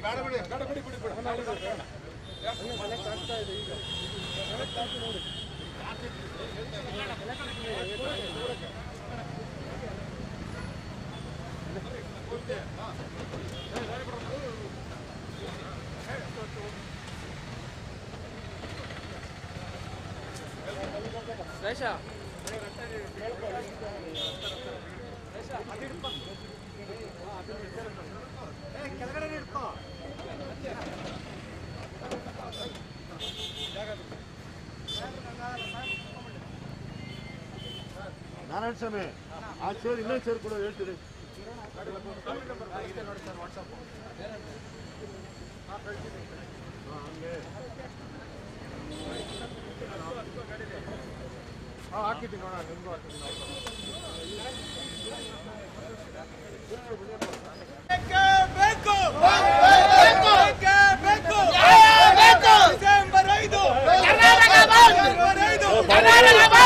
ನಾರಾಯಣ ಸ್ವಾಮಿ ಆ ಸೇರ್ ಇನ್ನೊಂದು ಸೇರ್ ಕೂಡ ಹೇಳ್ತೀರಿ ಹಾಂ ಹಾಕಿದ್ದೀನಿ ನೋಡೋಣ ನಿಮಗೂ ಹಾಕಿದ್ದೀನಿ ಬೇಕು ಬೇಕು ಡಿಸೆಂಬರ್ ಐದು ಡಿಸೆಂಬರ್ ಐದು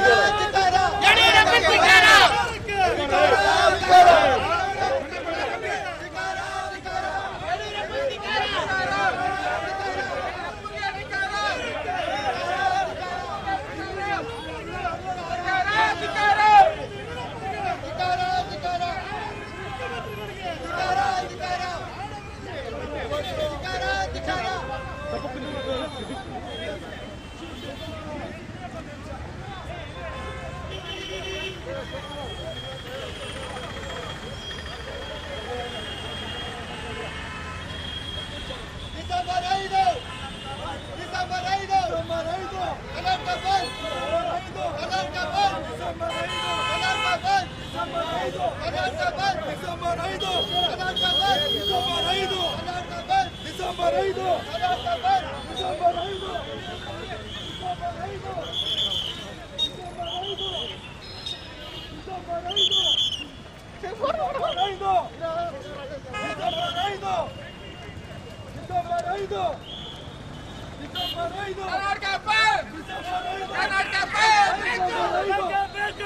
ಡಿಸೆಂಬರ್ ಐದು ಡಿಸೆಂಬರ್ ಐದು ಡಿಸೆಂಬರ್ ಐದು ಕರ್ನಾಟಕ ಬಂದ್ ಕರ್ನಾಟಕ ಬಂದ್ ಡಿಸೆಂಬರ್ ಐದು ಕರ್ನಾಟಕ ಬಂದ್ ಡಿಸೆಂಬರ್ ಐದು ಕರ್ನಾಟಕ ಬಂದ್ ಡಿಸೆಂಬರ್ ಐದು ಕರ್ನಾಟಕ ಬಂದ್ ಡಿಸೆಂಬರ್ ಐದು ಕರ್ನಾಟಕ ಬಂದ್ ಡಿಸೆಂಬರ್ ಐದು ಕರ್ನಾಟಕ ಬಂದ್ ಡಿಸೆಂಬರ್ ಐದು ಡಿಸೆಂಬರ್ ಐದು ಡಿಸೆಂಬರ್ ಐದು ಡಿಸೆಂಬರ್ ಐದು ಡಿಸೆಂಬರ್ ಐದು ಡಿಸೆಂಬರ್ ಐದು ಡಿಸೆಂಬರ್ ಐದು ಡಿಸೆಂಬರ್ ಐದು ಕರ್ನಾಟಕ ಬಂದ್ ಡಿಸೆಂಬರ್ ಐದು ಕರ್ನಾಟಕ ಬಂದ್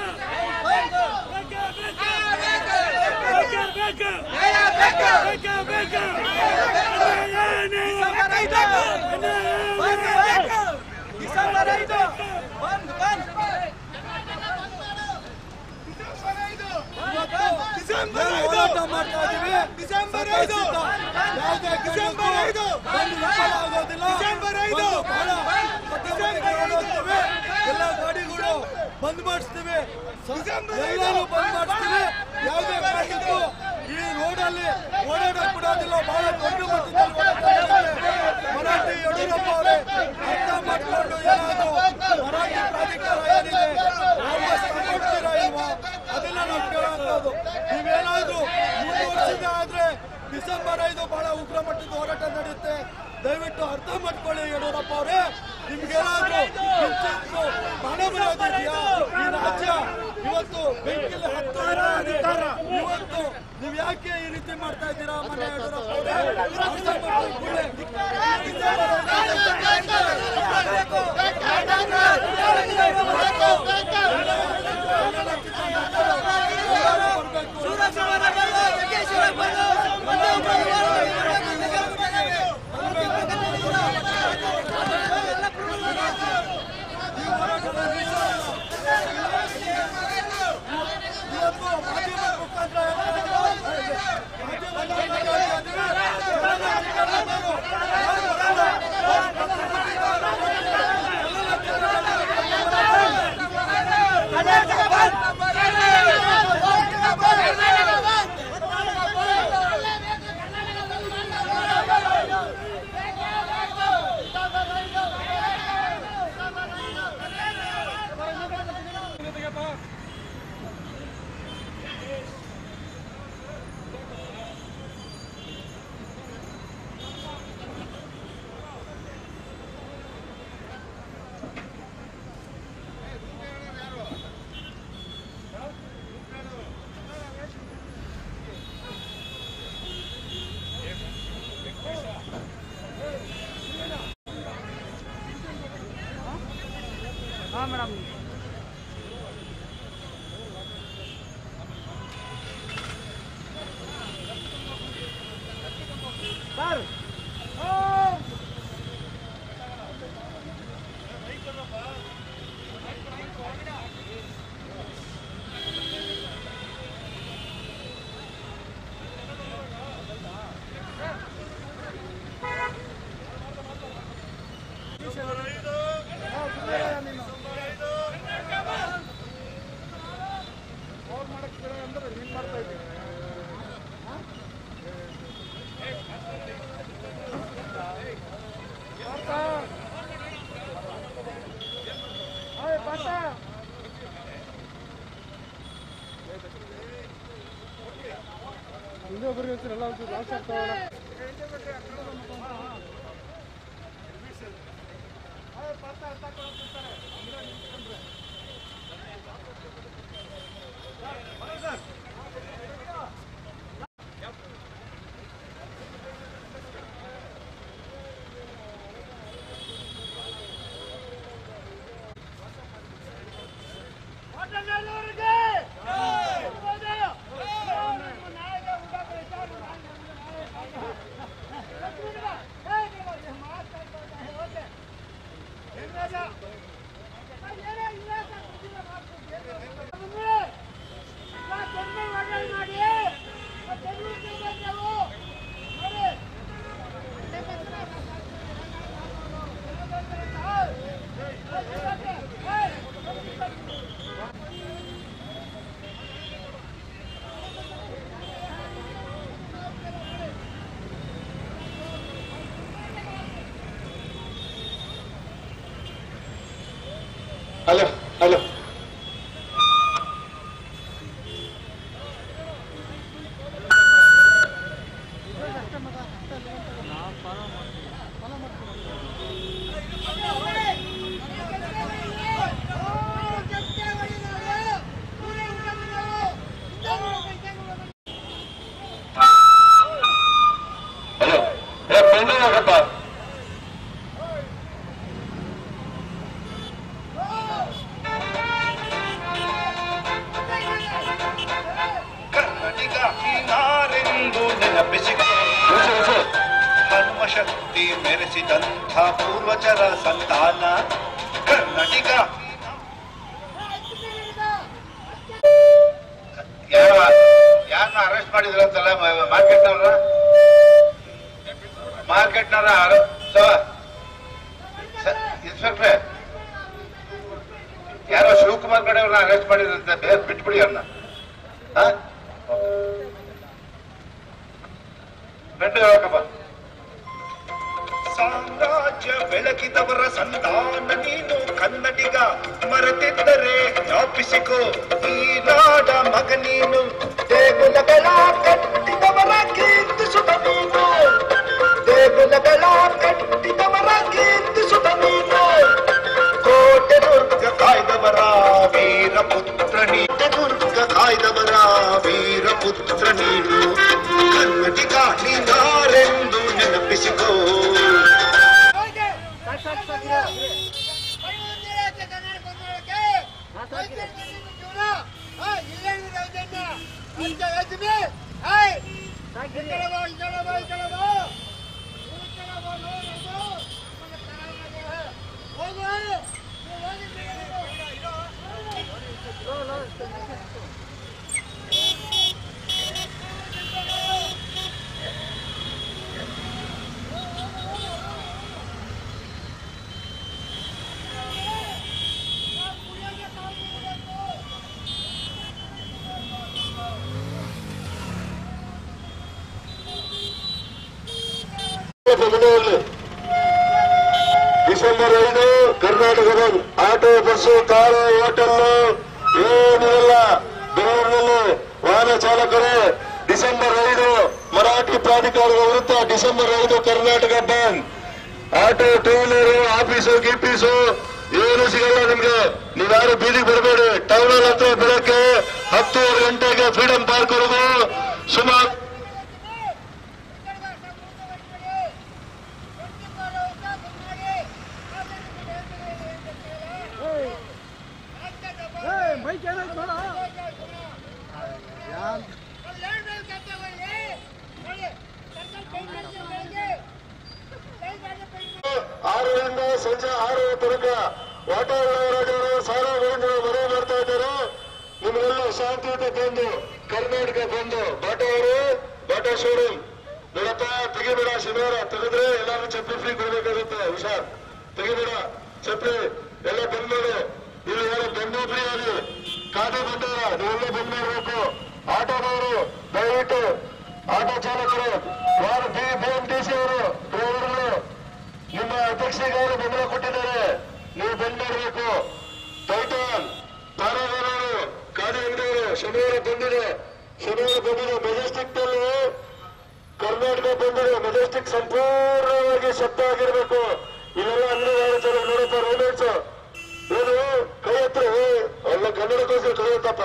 ಡಿಸೆಂಬರ್ ಐದು ಬಂದ್ ಬಂದ್ ಡಿಸೆಂಬರ್ ಐದು ಹೋರಾಟ ಮಾಡ್ತಾ ಇದೀವಿ ಡಿಸೆಂಬರ್ ಐದು ಡಿಸೆಂಬರ್ ಐದು ಆಗೋದಿಲ್ಲ ಡಿಸೆಂಬರ್ ಐದು ಎಲ್ಲ ಗಾಡಿಗಳು ಬಂದ್ ಮಾಡಿಸ್ತೀವಿ ಎಲ್ಲಾನು ಬಂದ್ ಮಾಡಿಸ್ತೀವಿ ಯಾವುದೇ ಕಾರಣಕ್ಕೂ ಈ ರೋಡಲ್ಲಿ ಓಡಾಡಕ್ ಬಿಡೋದಿಲ್ಲ ಬಹಳ ದೊಡ್ಡ ಮಟ್ಟದಲ್ಲಿ ಓಡಾಡ್ತಾ ಇದ್ದಾರೆ. ಮರಾಠಿ ಯಡಿಯೂರಪ್ಪ ಅವರೇ ಅರ್ಥ ಮಾಡ್ಕೊಂಡು ಏನಾದ್ರು ಮರಾಠಿ ಪ್ರಾಧಿಕಾರ ಏನಿದೆ ವಾಪಸ್ ತಗೊಳ್ತೀರಾ ಇಲ್ವಾ ಅದನ್ನ ನಾವು ಕೇಳೋದು ನೀವೇನಾದ್ರೂ ಮುಂದುವರಿಸಿದ್ರೆ ಆದ್ರೆ ಡಿಸೆಂಬರ್ ಐದು ಬಹಳ ಉಗ್ರ ಮಟ್ಟದ ಹೋರಾಟ ನಡೆಯುತ್ತೆ ದಯವಿಟ್ಟು ಅರ್ಥ ಮಾಡ್ಕೊಳ್ಳಿ ಯಡಿಯೂರಪ್ಪ ಅವರೇ ನಿಮ್ಗೇನಾದ್ರೂ ಕಿಂಚಿತ್ತು ಮನೋಬಲ ಇದೆಯಾ ಈ ರಾಜ್ಯ ಇವತ್ತು ಬೆಂಕಿಲಿ ಹತ್ತು ಅಧಿಕಾರ ಇವತ್ತು ನೀವ್ ಯಾಕೆ ಈ ರೀತಿ ಮಾಡ್ತಾ ಇದ್ದೀರಾ ಮನೆ ಯಡಿಯೂರಪ್ಪ ಅವರೇ ಅರ್ಥ ಮಾಡ್ಕೊಳ್ಳಿ. ಇವತ್ತು ಮಾಧ್ಯಮ ಮುಖಾಂತರ ಸರ್ ಹಲೋ ಹಲೋ ಹಲೋ ಏ ಪೆಂಡ್ರೈವ್ ಹಾಕಪ್ಪ ಕನ್ನಡಿಗ ನಾರೆಂದು ನೆನಪಿಸಿಕೊ ಹನುಮ ಶಕ್ತಿ ಮೆರೆಸಿದಂಥ ಪೂರ್ವಜರ ಸಂತಾನ ಕನ್ನಡಿಗ ಯಾರ ಯಾರನ್ನ ಅರೆಸ್ಟ್ ಮಾಡಿದ್ರಂತಲ್ಲ ಮಾರ್ಕೆಟ್ನವ್ರ ಮಾರ್ಕೆಟ್ನವ್ರ ಇನ್ಸ್ಪೆಕ್ಟ್ರೆ ಯಾರೋ ಶಿವಕುಮಾರ್ ಕಡೆ ಅವ್ರನ್ನ ಅರೆಸ್ಟ್ ಮಾಡಿದ್ರಂತೆ ಬೇರೆ ಬಿಟ್ಬಿಡಿ ಅವ್ರನ್ನ ಹಾ ಬೆಂಡೆ ಹಾಕಪ್ಪ ಸಾಮ್ರಾಜ್ಯ ಬೆಳಕಿದವರ ಸಂತಾನ ನೀನು ಕನ್ನಡಿಗ ಮರೆತಿದ್ದರೆ ಜ್ಞಾಪಿಸಿಕೋ ಈ ನಾಡ ಮಗ ನೀನು ದೇಗುಲಗಳ ಕಟ್ಟಿದವರ ಕೀರ್ತಿಸುತ್ತ ನೀನು ದೇಗುಲಗಳ ಕಟ್ಟಿದವರ ಕೀರ್ತಿಸುತ್ತ ನೀನು ಕೋಟೆ ದುರ್ಗ ಕಾಯ್ದವರ ವೀರಪುತ್ರ ನೀತೆ ದುರ್ಗ ಕಾಯ್ದವರ ವೀರಪುತ್ರ ನೀನು ಕನ್ನಡಿಗ ನೀನಾರೆಂದು ನೆನಪಿಸಿಕೋ ಬೆಂಗಳೂರಲ್ಲಿ ಡಿಸೆಂಬರ್ ಐದು Karnataka bandh auto bus car hotel ಏನೂ ಇಲ್ಲ ಬೆಂಗಳೂರಿನಲ್ಲಿ ವಾಹನ ಚಾಲಕರು ಡಿಸೆಂಬರ್ ಐದು ಮರಾಠಿ ಪ್ರಾಧಿಕಾರದ ವಿರುದ್ಧ ಡಿಸೆಂಬರ್ ಐದು Karnataka bandh auto two wheeler office ಗಿಫೀಸು ಏನು ಸಿಗಲ್ಲ ನಿಮ್ಗೆ ನೀವ್ಯಾರು ಬೀದಿಗೆ ಬರಬೇಡಿ ಟೌನ್ ಹಾಲ್ ಹತ್ರ ಬೆಳಗ್ಗೆ ಹತ್ತುವರೆ ಗಂಟೆಗೆ ಫ್ರೀಡಂ ಪಾರ್ಕ್ ವರೆಗೂ ಸುಮಾರು ಆರರಿಂದ ಸಂಜೆ ಆರು ತನಕ ವಾಟಾಳರಾಜರು ಸಾರಾಗೋವಿಂದ ಮನವಿ ಮಾಡ್ತಾ ಇದ್ದಾರೆ ನಿಮ್ಗೆಲ್ಲ ಶಾಂತಿಯುತ ಬಂದು ಕರ್ನಾಟಕ ಬಂದು ಬಾಟಾ ಅವರು ಬಾಟಾ ಶೋರೂಮ್ ನೋಡಪ್ಪ ತೆಗಿಬೇಡ ಶನಿವಾರ ತೆಗೆದ್ರೆ ಎಲ್ಲಾರು ಚಪ್ಪಲಿ ಫ್ರೀ ಕೊಡ್ಬೇಕಾಗುತ್ತೆ ಹುಷಾರ್ ತೆಗಿಬೇಡ ಚಪ್ಪಲಿ ಎಲ್ಲ ಬಂದ್ ಮಾಡು ಇಲ್ಲಿ ಯಾರೋ ಬಂದು ಫ್ರೀ ಆಗಿ ಖಾತೆ ಬಂದವರ ನೀವೆಲ್ಲ ಬಂದ್ ಮಾಡ್ಬೇಕು ಆಟೋದವರು ದಯವಿಟ್ಟು ಆಟೋ ಚಾಲಕರು ಯಾರು ಬಿ ಬಿಎಂಟಿಸಿ ಅವರು ಡ್ರೈವರ್ಗಳು ನಿಮ್ಮ ಅಧ್ಯಕ್ಷರಿಗೆ ಅವರು ಬೆಂಬಲ ಕೊಟ್ಟಿದ್ದಾರೆ ನೀವು ಬಂದ್ ಮಾಡಬೇಕು ಟೈಟಲ್ ತಾರಾಗರವರು ಖಾದಿ ಅಂಗಡಿಯವರು ಶನಿವಾರ ಬಂದಿದೆ ಶನಿವಾರ ಬಂದಿದೆ ಮೆಜೆಸ್ಟಿಕ್ ನಲ್ಲಿ ಕರ್ನಾಟಕ ಬಂದಿದೆ ಮೆಜೆಸ್ಟಿಕ್ ಸಂಪೂರ್ಣವಾಗಿ ಶಬ್ದ ಆಗಿರ್ಬೇಕು ಇವೆಲ್ಲ ಅಂಗಡಿ ಜನ ನೋಡಪ್ಪ ರೋಮೆನ್ಸ್ ಏನು ಕೈ ಹತ್ರ ಅಲ್ಲ ಕನ್ನಡಕ್ಕೋಸ್ಕರ ಕೈ ಎತ್ತಪ್ಪ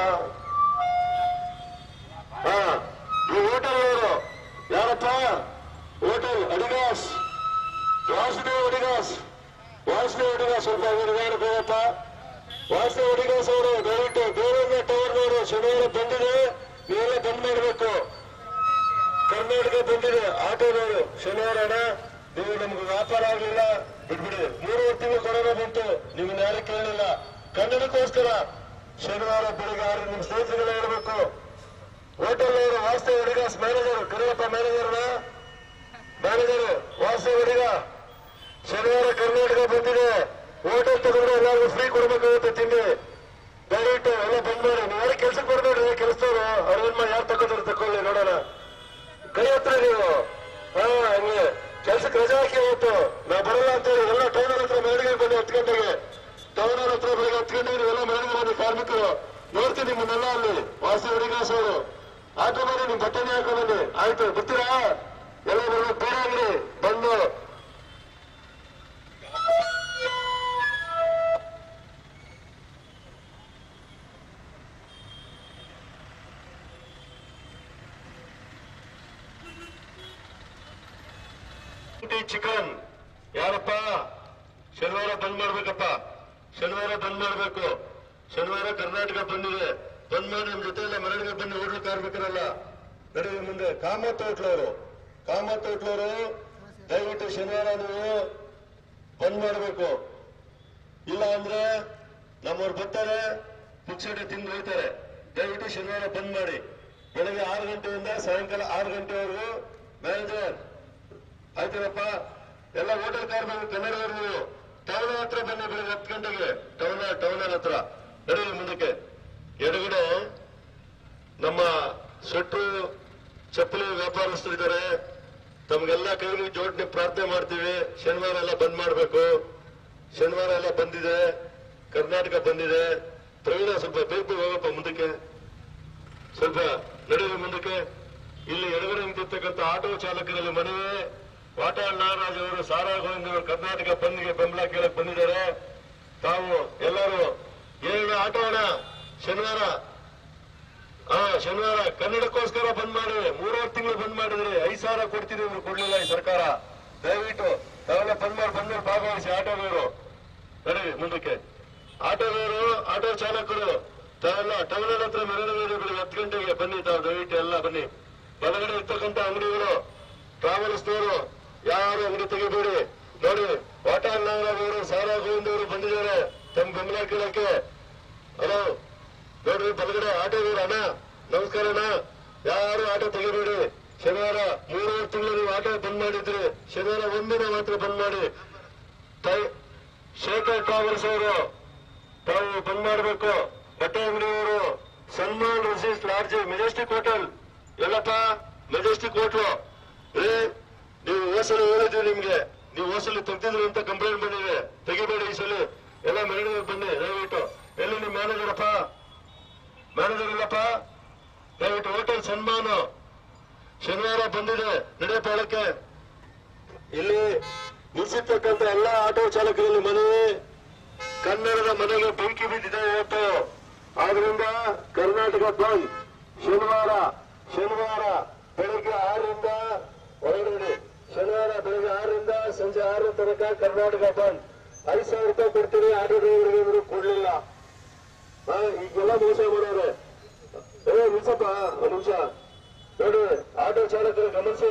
ಹಾ ಈ ಹೋಟೆಲ್ ಅವರು ಯಾರಪ್ಪ ಹೋಟೆಲ್ ಅಡಿಗಾಸ್ ವಾಸುದೇವ್ ಅಡಿಗಾಸ್ ವಾಸುದೇವ್ ಅಡಿಗಾಸ್ ಸ್ವಲ್ಪ ಯಾರು ಬೇಕಪ್ಪ ವಾಸುದೇವ್ ಅಡಿಗಾಸ್ ಅವರು ದಯವಿಟ್ಟು ಬೇರೆ ಟವರ್ನವರು ಶನಿವಾರ ಬಂದಿದೆ ನೀವೆಲ್ಲ ಬಂದ್ ಮಾಡಬೇಕು ಕರ್ನಾಟಕ ಬಂದಿದೆ ಆಟೋದವರು ಶನಿವಾರ ಹಣ ನೀವು ನಮ್ಗೆ ವ್ಯಾಪಾರ ಆಗ್ಲಿಲ್ಲ ಬಿಟ್ಬಿಡಿ ಮೂರುವರೆ ತಿಂಗಳು ಕೊರೋನಾ ಬಂತು ನಿಮ್ಮನ್ನ ಯಾರು ಕೇಳಲಿಲ್ಲ ಕನ್ನಡಕ್ಕೋಸ್ಕರ ಶನಿವಾರ ಬೆಳಿಗ್ಗೆ ಆರು ನಿಮ್ ಸ್ನೇಹಿತರೆಲ್ಲ ಹೇಳ್ಬೇಕು ಹೋಟೆಲ್ ಅವರು ವಾಸ್ತವ ಹುಡುಗಾಸ್ ಮ್ಯಾನೇಜರ್ ಕರಿಯಪ್ಪ ಮ್ಯಾನೇಜರ್ನ ಮ್ಯಾನೇಜರ್ ವಾಸ್ತವ ಹುಡುಗ ಶನಿವಾರ ಕರ್ನಾಟಕ ಬಂದಿದೆ ಹೋಟೆಲ್ ತಗೊಂಡ್ರೆ ಎಲ್ಲರಿಗೂ ಫ್ರೀ ಕೊಡ್ಬೇಕಾಗುತ್ತೆ ತಿಂಡಿ ದಯವಿಟ್ಟು ಎಲ್ಲ ಬಂದ್ ಮಾಡಿ ನೀವು ಯಾರು ಕೆಲ್ಸಕ್ಕೆ ಬರ್ಬೇಡ್ರಿ ಕೆಲಸದವರು ಅವ್ರೇನ್ ಮಾಡಿ ಯಾರು ತಗೋತಾರೆ ತಕೊಳ್ಳಿ ನೋಡೋಣ ಕೈ ಹತ್ರ ನೀವು ಹಾ ಹಂಗೆ ಕೆಲ್ಸಕ್ಕೆ ರಜೆ ಹಾಕಿ ಇವತ್ತು ನಾ ಬರಲ್ಲ ಅಂತ ಹೇಳಿ ಎಲ್ಲ ಟೌನ್ ಹತ್ರ ಮೆರವಣಿಗೆ ಬನ್ನಿ ಹತ್ತು ಗಂಟೆಗೆ ಟೌನ್ ಹತ್ರ ಬೆಳಗ್ಗೆ ಹತ್ತು ಗಂಟೆಗೆ ನೀವೆಲ್ಲ ಮೆರವಣಿಗೆ ಬನ್ನಿ ಕಾರ್ಮಿಕರು ನೋಡ್ತೀನಿ ನಿಮ್ಮನ್ನೆಲ್ಲ ಅಲ್ಲಿ ವಾಸಿ ಹುಡುಗಾಸ್ ಅವರು ಆಟೋ ಬನ್ನಿ ನಿಮ್ ಬಟ್ಟೆನೇ ಹಾಕೋ ಬನ್ನಿ ಆಯ್ತು ಬರ್ತೀರಾ ಎಲ್ಲ ಬರೋ ಬೇಡ ಆಗ್ಲಿ ಬಂದು ಚಿಕನ್ ಯಾರಪ್ಪ ಶನಿವಾರ ಬಂದ್ ಮಾಡ್ಬೇಕಪ್ಪ ಶನಿವಾರ ಬಂದ್ ಮಾಡ್ಬೇಕು ಶನಿವಾರ ಕರ್ನಾಟಕ ಬಂದಿದೆ ಬಂದ್ ಮಾಡಿ ನಿಮ್ ಜೊತೆ ಎಲ್ಲ ಮೆರವಣಿಗೆ ಬನ್ನಿ ಹೋಟ್ಲು ಕಾರ್ಮಿಕರಲ್ಲ ನಡೀರಿ ಮುಂದೆ ಕಾಮತ್ ಹೋಟ್ಲವರು ಕಾಮತ್ ಹೋಟ್ಲವರು ದಯವಿಟ್ಟು ಶನಿವಾರ ನೀವು ಬಂದ್ ಮಾಡ್ಬೇಕು ಇಲ್ಲ ಅಂದ್ರೆ ನಮ್ಮವ್ರು ಬರ್ತಾರೆ ಪುಕ್ಸಡೆ ತಿಂದು ಹೋಗ್ತಾರೆ ದಯವಿಟ್ಟು ಶನಿವಾರ ಬಂದ್ ಮಾಡಿ ಬೆಳಗ್ಗೆ ಆರು ಗಂಟೆಯಿಂದ ಸಾಯಂಕಾಲ ಆರು ಗಂಟೆವರೆಗೂ ಮ್ಯಾನೇಜರ್ ಆಯ್ತೇನಪ್ಪ ಎಲ್ಲ ಹೋಟೆಲ್ ಕಾರ್ಮಿಕರು ಕನ್ನಡದವರು ನೀವು ಟೌನ್ ಹತ್ರ ಬನ್ನಿ ಬೆಳಿಗ್ಗೆ ಹತ್ತು ಗಂಟೆಗೆ ಟೌನ್ ಟೌನ್ ಹತ್ರ ನಡೀಲಿ ಮುಂದಕ್ಕೆ ಎಡಗಡೆ ನಮ್ಮ ಶೆಟ್ರು ಚಪ್ಪಲಿ ವ್ಯಾಪಾರಸ್ಥರಿದ್ದಾರೆ ತಮ್ಗೆಲ್ಲ ಕೈಗೆ ಜೋಡಣೆ ಪ್ರಾರ್ಥನೆ ಮಾಡ್ತೀವಿ ಶನಿವಾರ ಎಲ್ಲ ಬಂದ್ ಮಾಡ್ಬೇಕು ಶನಿವಾರ ಎಲ್ಲ ಬಂದಿದೆ ಕರ್ನಾಟಕ ಬಂದಿದೆ ಪ್ರವೀಣ ಸ್ವಲ್ಪ ಬೇಕು ಹೋಗಪ್ಪ ಮುಂದಕ್ಕೆ ಸ್ವಲ್ಪ ನಡೆಯುವ ಮುಂದಕ್ಕೆ ಇಲ್ಲಿ ಎಡಗಡೆ ನಿಂತಿರ್ತಕ್ಕಂಥ ಆಟೋ ಚಾಲಕರಲ್ಲಿ ಮನವಿ ವಾಟಾಳ್ ನಾಗರಾಜ್ ಅವರು ಸಾರಾ ಗೋವಿಂದ್ ಅವರು ಕರ್ನಾಟಕ ಬಂದ್ಗೆ ಬೆಂಬಲ ಕೇಳಕ್ ಬಂದಿದ್ದಾರೆ ತಾವು ಎಲ್ಲರೂ ಏನು ಆಟೋ ಹಣ ಶನಿವಾರ ಹಾ ಶನಿವಾರ ಕನ್ನಡಕ್ಕೋಸ್ಕರ ಬಂದ್ ಮಾಡಿ ಮೂರುವರೆ ತಿಂಗಳು ಬಂದ್ ಮಾಡಿದ್ರಿ ಐದ್ ಸಾವಿರ ಕೊಡ್ತೀವಿ ಇವ್ರು ಕೊಡ್ಲಿಲ್ಲ ಈ ಸರ್ಕಾರ ದಯವಿಟ್ಟು ತಾವೆಲ್ಲ ಬಂದ್ ಮಾಡಿ ಬಂದ್ಮೇಲೆ ಭಾಗವಹಿಸಿ ಆಟೋದವರು ನಡಿ ಮುಂದಕ್ಕೆ ಆಟೋದವರು ಆಟೋ ಚಾಲಕರು ತಾವೆಲ್ಲ ಟೌನ್ ಹತ್ರ ಮೆರವಣಿಗೆ ಬೆಳಿಗ್ಗೆ ಹತ್ತು ಗಂಟೆಗೆ ಬನ್ನಿ ತಾವು ದಯವಿಟ್ಟು ಎಲ್ಲ ಬನ್ನಿ ಬಲಗಡೆ ಇರ್ತಕ್ಕಂಥ ಅಂಗಡಿಗಳು ಟ್ರಾವೆಲ್ಸ್ನವರು ಯಾರು ಅಂಗಡಿ ತೆಗಿಬೇಡಿ ನೋಡಿ ವಾಟಾಳ್ ನಾಗರಾಜ್ ಅವರು ಸಾರಾ ಗೋವಿಂದ್ ಅವರು ಬಂದಿದ್ದಾರೆ ತಮ್ಮ ಬೆಂಬಲ ಕೇಳಕ್ಕೆ ಹಲೋ ನೋಡ್ರಿ ಬಲಗಡೆ ಆಟೋದವ್ರು ಅಣ್ಣ ನಮಸ್ಕಾರ ಅಣ್ಣ ಯಾರು ಆಟೋ ತೆಗಿಬೇಡಿ ಶನಿವಾರ ಮೂರುವರೆ ತಿಂಗಳು ನೀವು ಆಟೋ ಬಂದ್ ಮಾಡಿದ್ರಿ ಶನಿವಾರ ಒಂದಿನ ಮಾತ್ರ ಬಂದ್ ಮಾಡಿ ತೈ- ಶೇಖರ್ ಟ್ರಾವೆಲ್ಸ್ ಅವರು ತಾವು ಬಂದ್ ಮಾಡಬೇಕು ಬಟ್ಟೆ ಅಂಗಡಿಯವರು ಸನ್ಮಾನ್ ರೆಸಿಸ್ಟ್ ಲಾಡ್ಜ್ ಮೆಜೆಸ್ಟಿಕ್ ಹೋಟೆಲ್ ಎಲ್ಲಪ್ಪ ಮೆಜೆಸ್ಟಿಕ್ ಹೋಟ್ಲು ಏ ನೀವು ಹೋಸಲು ಹೇಳಿದ್ವಿ ನಿಮ್ಗೆ ನೀವು ಹೋಸಲು ತೆಗ್ದಿದ್ರಿ ಅಂತ ಕಂಪ್ಲೇಂಟ್ ಬಂದಿದೆ ತೆಗಿಬೇಡಿ ಈ ಸಲ ಎಲ್ಲ ಮೆರವಣಿಗೆ ಬನ್ನಿ ದಯವಿಟ್ಟು ಎಲ್ಲಿ ನಿಮ್ ಮ್ಯಾನೇಜರಪ್ಪ ಮ್ಯಾನೇಜರ್ ಇಲ್ಲಪ್ಪ ದಯವಿಟ್ಟು ಹೋಟೆಲ್ ಸನ್ಮಾನ ಶನಿವಾರ ಬಂದಿದೆ ನಡೆಯಪ್ಪ ಹೇಳಕ್ಕೆ ಇಲ್ಲಿ ನಿಲ್ಸಿರ್ತಕ್ಕಂಥ ಎಲ್ಲಾ ಆಟೋ ಚಾಲಕರಲ್ಲಿ ಮನವಿ ಕನ್ನಡದ ಮನೆಗೆ ಬೆಂಕಿ ಬಿದ್ದಿದೆ ಇವತ್ತು ಆದ್ರಿಂದ ಕರ್ನಾಟಕ ಬಂದ್ ಶನಿವಾರ ಶನಿವಾರ ಬೆಳಿಗ್ಗೆ ಆರರಿಂದ ಹೊರಗಡೆ ಶನಿವಾರ ಬೆಳಿಗ್ಗೆ ಆರರಿಂದ ಸಂಜೆ ಆರರ ತನಕ ಕರ್ನಾಟಕ ಬಂದ್ ಐದ್ ಸಾವಿರ ರೂಪಾಯಿ ಕೊಡ್ತೀವಿ ಆಟೋ ಡ್ರೈವರ್ಗೆ ಇವರು ಕೊಡ್ಲಿಲ್ಲ ಹಾ, ಈಗೆಲ್ಲ ಮೋಸ ಮಾಡೋರೆ ಏ ನಿಲ್ಸಪ್ಪ ಒಂದ್ ನಿಮಿಷ ನೋಡಿ ಆಟೋ ಚಾಲಕರು ಗಮನಿಸಿ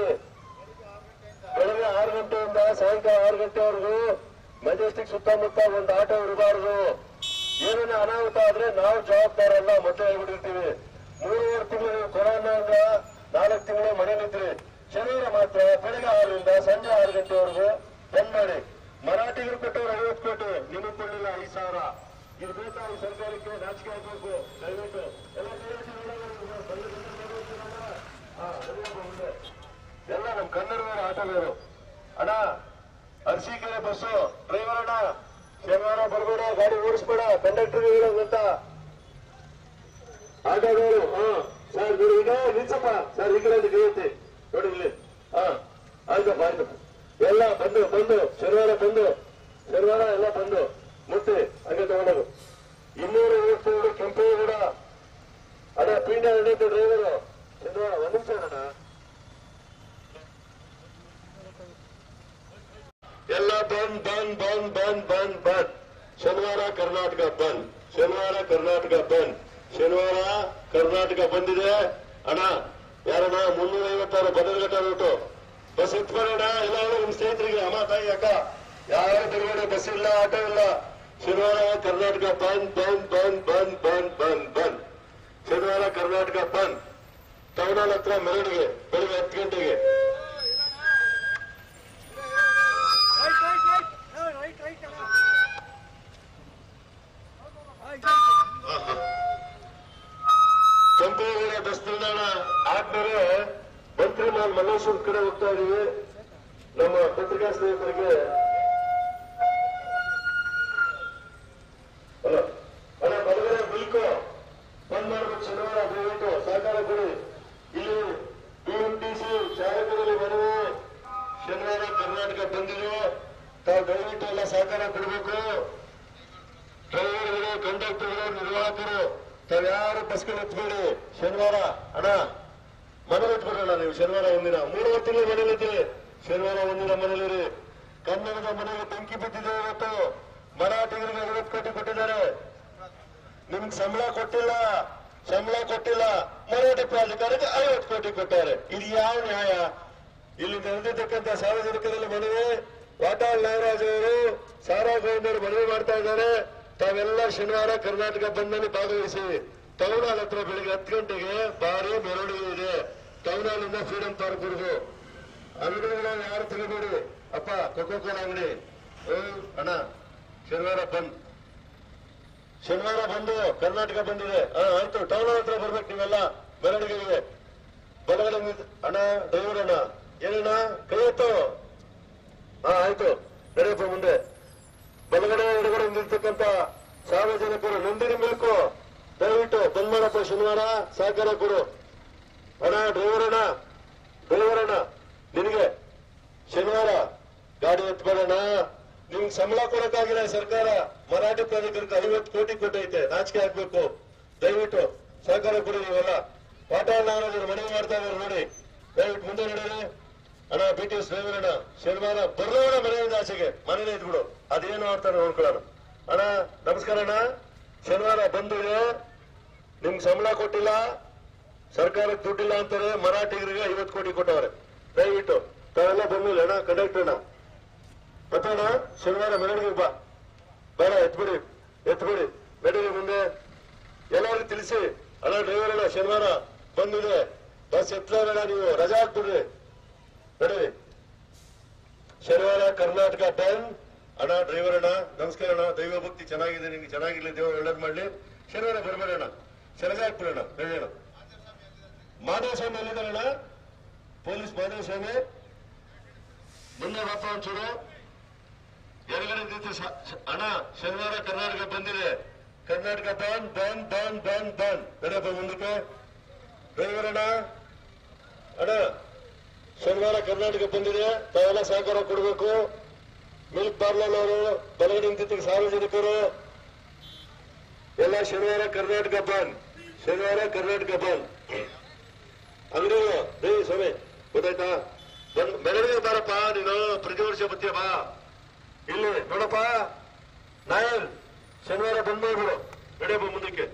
ಬೆಳಗ್ಗೆ ಆರು ಗಂಟೆಯಿಂದ ಸಾಯಂಕಾಲ ಆರು ಗಂಟೆವರೆಗೂ ಮೆಜೆಸ್ಟಿಕ್ ಸುತ್ತಮುತ್ತ ಒಂದು ಆಟೋ ಇರಬಾರದು ಏನೇನು ಅನಾಹುತ ಆದ್ರೆ ನಾವು ಜವಾಬ್ದಾರಲ್ಲ ಮತ್ತೆ ಹೇಳ್ಬಿಟ್ಟಿರ್ತೀವಿ ಮೂರುವರೆ ತಿಂಗಳು ಕೊರೋನಾದ ನಾಲ್ಕು ತಿಂಗಳು ಮನೆಯಲ್ಲಿದ್ರಿ ಶನಿವಾರ ಮಾತ್ರ ಬೆಳಗ್ಗೆ ಆರರಿಂದ ಸಂಜೆ ಆರು ಗಂಟೆವರೆಗೂ ಬಂದ್ ಮಾಡಿ ಮರಾಠಿಗರು ಕೊಟ್ಟವ್ರು ಐವತ್ತು ಕೋಟಿ ನಿಮಗೆ ಕೊಡಲಿಲ್ಲ ಐದು ಸಾವಿರ ಇದು ಬೇಕಾ ಈ ಸರ್ಕಾರಕ್ಕೆ ನಾಚಿಕೆ ಆಗ್ಬೇಕು ದಯವಿಟ್ಟು ಎಲ್ಲ ದಯವಿಟ್ಟು ನೋಡೋಣ, ಬಂದು ಬಂದು ನೋಡೋಣ. ಹಾ, ಅದೆಲ್ಲ ಮುಂದೆ. ಎಲ್ಲ ನಮ್ ಕನ್ನಡದವರು ಆಟೋದವರು ಅಣ್ಣ ಅರ್ಸಿಕೆರೆ ಬಸ್ಸು ಡ್ರೈವರ್ ಅಣ್ಣ ಶನಿವಾರ ಬರ್ಬೇಡ ಗಾಡಿ ಓಡಿಸ್ಬೇಡ ಕಂಡಕ್ಟರ್ ಹೇಳೋದು ಗೊತ್ತಾ ಆಟೋದವರು ಹಾ ಸರ್ ಸರ್ ನೋಡಿ ಈಗ ನಿಲ್ಸಪ್ಪ ಸರ್ ಈ ಕಡೆ ಕೈಯುತ್ತೆ ನೋಡಿ ಇಲ್ಲಿ ಹಾ ಆಯ್ತಪ್ಪ ಆಯ್ತಪ್ಪ ಎಲ್ಲ ಬಂದು ಬಂದು ಶನಿವಾರ ಬಂದು ಶನಿವಾರ ಎಲ್ಲ ಬಂದು ಮುಟ್ಟಿ ಹಂಗೆ ತಗೊಂಡೋಗು ಇನ್ನೂರ ಐವತ್ತೇಳು ಕೆಂಪೇಗೌಡ ಅದೇ ಪೀಂಡ ಹಿಡಿದು ಡ್ರೈವರು ಶನಿವಾರ ಒಂದ್ ನಿಮಿಷ ಅಣ್ಣ ಎಲ್ಲ ಬಂದ್ ಬಂದ್ ಬಂದ್ ಬಂದ್ ಬಂದ್ ಬಂದ್ ಶನಿವಾರ ಕರ್ನಾಟಕ ಬಂದ್ ಶನಿವಾರ ಕರ್ನಾಟಕ ಬಂದ್ ಶನಿವಾರ ಕರ್ನಾಟಕ ಬಂದಿದೆ ಅಣ್ಣ ಯಾರಣ್ಣ ಮುನ್ನೂರ ಐವತ್ತಾರು ಬದಲಘಟ್ಟ ರೂಟು ಬಸ್ ಎತ್ಕೊಳ್ಳೋಣ ಎಲ್ಲ ಹೇಳು ನಿಮ್ ಸ್ನೇಹಿತರಿಗೆ ಅಮ್ಮ ತಾಯಿ ಅಕ್ಕ ಯಾರು ತಿರುಗಡೆ ಬಸ್ ಇಲ್ಲ ಆಟೋ ಇಲ್ಲ ಶನಿವಾರ ಕರ್ನಾಟಕ ಬಂದ್ ಬಂದ್ ಬಂದ್ ಬಂದ್ ಬಂದ್ ಬಂದ್ ಬಂದ್ ಶನಿವಾರ ಕರ್ನಾಟಕ ಬಂದ್ ಟೌನ್ ಹಾಲ್ ಹತ್ರ ಮೆರವಣಿಗೆ ಬೆಳಿಗ್ಗೆ ಹತ್ತು ಗಂಟೆಗೆ right right right right right ಅಣ್ಣ ಆಯ್ತು ಕೆಂಪೇಗೌಡ ಬಸ್ ನಿಲ್ದಾಣ ಆದ್ಮೇಲೆ ಮಂತ್ರಿ ಮಾಲ್ ಮಲ್ಲೇಶ್ವರ ಕಡೆ ಹೋಗ್ತಾ ಇದೀವಿ ನಮ್ಮ ಪತ್ರಿಕಾ ಸ್ನೇಹಿತರಿಗೆ ಹಲೋ ಅಣ್ಣ ಬಲಗಡೆ ಬಿಲ್ಕು ಬಂದ್ ಮಾಡ್ಬೇಕು ಶನಿವಾರ ದಯವಿಟ್ಟು ಸಹಕಾರ ಕೊಡಿ ಇಲ್ಲಿ ಬಿಎಂಟಿಸಿ ಶಾಸಕರಲ್ಲಿ ಮನವಿ ಶನಿವಾರ ಕರ್ನಾಟಕ ಬಂದಿದೆ ತಾವು ದಯವಿಟ್ಟು ಎಲ್ಲ ಸಹಕಾರ ಕೊಡಬೇಕು ಡ್ರೈವರ್ಗಳು ಕಂಡಕ್ಟರ್ಗಳು ನಿರ್ವಾಹಕರು ತಾವ್ಯಾರು ಬಸ್ಗಳು ಎತ್ಬೇಡಿ ಶನಿವಾರ ಅಣ್ಣ ಮನೇಲಿ ಇಟ್ಬಿಡೋಣ ನೀವು ಶನಿವಾರ ಒಂದಿನ ಮೂರುವರೆ ತಿಂಗಳು ಮನೇಲಿ ಇದ್ದೀರಿ ಶನಿವಾರ ಒಂದಿನ ಮನೇಲಿರಿ ಕನ್ನಡದ ಮನೆಗೆ ಬೆಂಕಿ ಬಿದ್ದಿದೆ ಇವತ್ತು ಮರಾಠಿಗರಿಗೆ ಐವತ್ತು ಕೋಟಿ ಕೊಟ್ಟಿದ್ದಾರೆ ನಿಮ್ಗೆ ಸಂಬಳ ಕೊಟ್ಟಿಲ್ಲ ಸಂಬಳ ಕೊಟ್ಟಿಲ್ಲ ಮರಾಠಿ ಪ್ರಾಧಿಕಾರಕ್ಕೆ ಐವತ್ತು ಕೋಟಿ ಕೊಟ್ಟಾರೆ ಇದು ಯಾವ ನ್ಯಾಯ ಇಲ್ಲಿ ನಡೆದಿರ್ತಕ್ಕಂಥ ಸಾರ್ವಜನಿಕರಲ್ಲಿ ಮನವಿ ವಾಟಾಳ್ ನಾಗರಾಜ್ ಅವರು ಸಾರಾ ಗೌಂಡರು ಮನವಿ ಮಾಡ್ತಾ ಇದ್ದಾರೆ ತಾವೆಲ್ಲ ಶನಿವಾರ ಕರ್ನಾಟಕ ಬಂದಲ್ಲಿ ಭಾಗವಹಿಸಿ ಟೌನ್ ಹಾಲ್ ಹತ್ರ ಬೆಳಿಗ್ಗೆ ಹತ್ತು ಗಂಟೆಗೆ ಭಾರಿ ಮೆರವಣಿಗೆ ಇದೆ ಟೌನ್ ಹಾಲ್ ಇಂದ ಫ್ರೀಡಂ ಪಾರ್ಕ್ ವರೆಗೂ ಅಂಗಡಿಗಳನ್ನ ಯಾರು ತೆಗಿಬೇಡಿ ಅಪ್ಪ ಕೊಕೋ ಕೋಲಾ ಅಂಗಡಿ ಹ್ಮ್, ಅಣ್ಣ ಶನಿವಾರ ಬಂದ್ ಶನಿವಾರ ಬಂದು ಕರ್ನಾಟಕ ಬಂದಿದೆ ಹಾ ಆಯ್ತು ಟೌನ್ ಹಾಲ್ ಹತ್ರ ಬರ್ಬೇಕು ನೀವೆಲ್ಲ ಮೆರವಣಿಗೆಗೆ ಬಲಗಡೆ ನಿಂತ್- ಅಣ್ಣ ಡ್ರೈವರ್ ಅಣ್ಣ ಏನಣ್ಣ ಕೈ ಎತ್ತು ಹಾ ಆಯ್ತು ನಡೆಯಪ್ಪ ಮುಂದೆ ಬಲಗಡೆ ಎಡಗಡೆ ನಿಲ್ತಕ್ಕಂತ ಸಾರ್ವಜನಿಕರು ನಂದಿನಿ ಬೇಕು ದಯವಿಟ್ಟು ಬಂದ್ ಮಾಡಪ್ಪ ಶನಿವಾರ ಸಹಕಾರ ಕೊಡು ಅಣ್ಣ ಡ್ರೈವರ್ ಅಣ್ಣ ಡ್ರೈವರ್ ಅಣ್ಣ ನಿನಗೆ ಶನಿವಾರ ಗಾಡಿ ಎತ್ಬೇಡಣ್ಣ ನಿಮ್ಗೆ ಸಂಬಳ ಕೊಡಕ್ಕಾಗಿಲ್ಲ ಸರ್ಕಾರ ಮರಾಠಿ ಪ್ರಾಧಿಕಾರಕ್ಕೆ ಐವತ್ತು ಕೋಟಿ ಕೊಟ್ಟೈತೆ ನಾಚಿಕೆ ಹಾಕ್ಬೇಕು ದಯವಿಟ್ಟು ಸಹಕಾರ ಕೊಡಿ ನೀವೆಲ್ಲ ವಾಟಾಳ್ ನಾಗರಾಜರು ಮನವಿ ಮಾಡ್ತಾ ಇದ್ದಾರೆ ನೋಡಿ ದಯವಿಟ್ಟು ಮುಂದೆ ನಡೀರಿ ಅಣ್ಣ ಬಿ ಟಿ ಎಸ್ ಡ್ರೈವರ್ ಅಣ್ಣ ಶನಿವಾರ ಬರೋಣ ಮನೆಯಿಂದ ಆಚೆಗೆ ಮನೇಲಿ ಇದ್ಬಿಡು ಅದೇನು ಮಾಡ್ತಾರೆ ನೋಡ್ಕೊಳ್ಳೋಣ ಅಣ್ಣ ನಮಸ್ಕಾರ ಅಣ್ಣ ಶನಿವಾರ ಬಂದಿದೆ ನಿಮ್ಗೆ ಸಂಬಳ ಕೊಟ್ಟಿಲ್ಲ ಸರ್ಕಾರಕ್ಕೆ ದುಡ್ಡಿಲ್ಲ ಅಂತಾರೆ ಮರಾಠಿಗರಿಗೆ ಐವತ್ತು ಕೋಟಿ ಕೊಟ್ಟವ್ರೆ ದಯವಿಟ್ಟು ತಾವೆಲ್ಲ ಬಂದಿಲ್ಲ ಅಣ್ಣ ಕಂಡಕ್ಟರ್ ಅಣ್ಣ ಮತ್ತಣ್ಣ ಶನಿವಾರ ಮೆರವಣಿಗೆ ಬಾ ಬೇಡ ಎತ್ಬಿಡಿ ಎತ್ಬಿಡಿ ನಡೀರಿ ಮುಂದೆ ಎಲ್ಲರಿಗೂ ತಿಳಿಸಿ ಅಣ್ಣ ಡ್ರೈವರ್ ಅಣ್ಣ ಶನಿವಾರ ಬಂದಿದೆ ಬಸ್ ಎತ್ತ ಬೇಡ ನೀವು ರಜಾ ಹಾಕ್ಬಿಡ್ರಿ ನಡೀರಿ ಶನಿವಾರ ಕರ್ನಾಟಕ ಟೈಮ್ ಅಣ್ಣ ಡ್ರೈವರ್ ಅಣ್ಣ ನಮಸ್ಕಾರ ಅಣ್ಣ ದೈವ ಭಕ್ತಿ ಚೆನ್ನಾಗಿದೆ ನಿಮ್ಗೆ ಚೆನ್ನಾಗಿರ್ಲಿ ದೇವರು ಒಳ್ಳೇದ್ ಮಾಡ್ಲಿ ಶನಿವಾರ ಬರಬೇಡ ಅಣ್ಣ ರಜಾ ಹಾಕ್ಬಿಡೋಣ ನಡಿ ಅಣ್ಣ ಮಾಧವಸ್ವಾಮಿ ಎಲ್ಲಿದ್ದಾರಣ್ಣ ಪೊಲೀಸ್ ಮಾಧವಸ್ವಾಮಿ ಮುಂದೆ ಬಾಪ ಒಂಚೂರು ಎಡಗಡೆ ನಿಂತು ಸ- ಸ- ಅಣ್ಣ ಶನಿವಾರ ಕರ್ನಾಟಕ ಬಂದಿದೆ ಕರ್ನಾಟಕ ಬಂದ್ ಬಂದ್ ಬಂದ್ ಬಂದ್ ಬಂದ್ ನಡೆಯಪ್ಪ ಮುಂದಕ್ಕೆ ಡ್ರೈವರ್ ಅಣ್ಣ ಅಣ್ಣ ಶನಿವಾರ ಕರ್ನಾಟಕ ಬಂದಿದೆ ತಾವೆಲ್ಲ ಸಹಕಾರ ಕೊಡಬೇಕು ಮಿಲ್ಕ್ ಪಾರ್ಲರ್ ಅವರು ಬಲಗಡೆ ನಿಂತಿದ್ದ ಸಾರ್ವಜನಿಕರು ಎಲ್ಲ ಶನಿವಾರ ಕರ್ನಾಟಕ ಬಂದ್ ಶನಿವಾರ ಕರ್ನಾಟಕ ಬಂದ್ ಅಂಗಡಿ ರೇ ಸ್ವಾಮಿ ಗೊತ್ತಾಯ್ತಾ ಬಂದ್ ಮೆರವಣಿಗೆ ಬಾರಪ್ಪ ನೀನು ಪ್ರತಿ ವರ್ಷ ಬತ್ತೀಯ ಬಾ ಇಲ್ಲಿ ನೋಡಪ್ಪ ನಾಯರ್ ಶನಿವಾರ ಬಂದ್ಬಿಡು ನಡೆಯಪ್ಪ ಮುಂದಕ್ಕೆ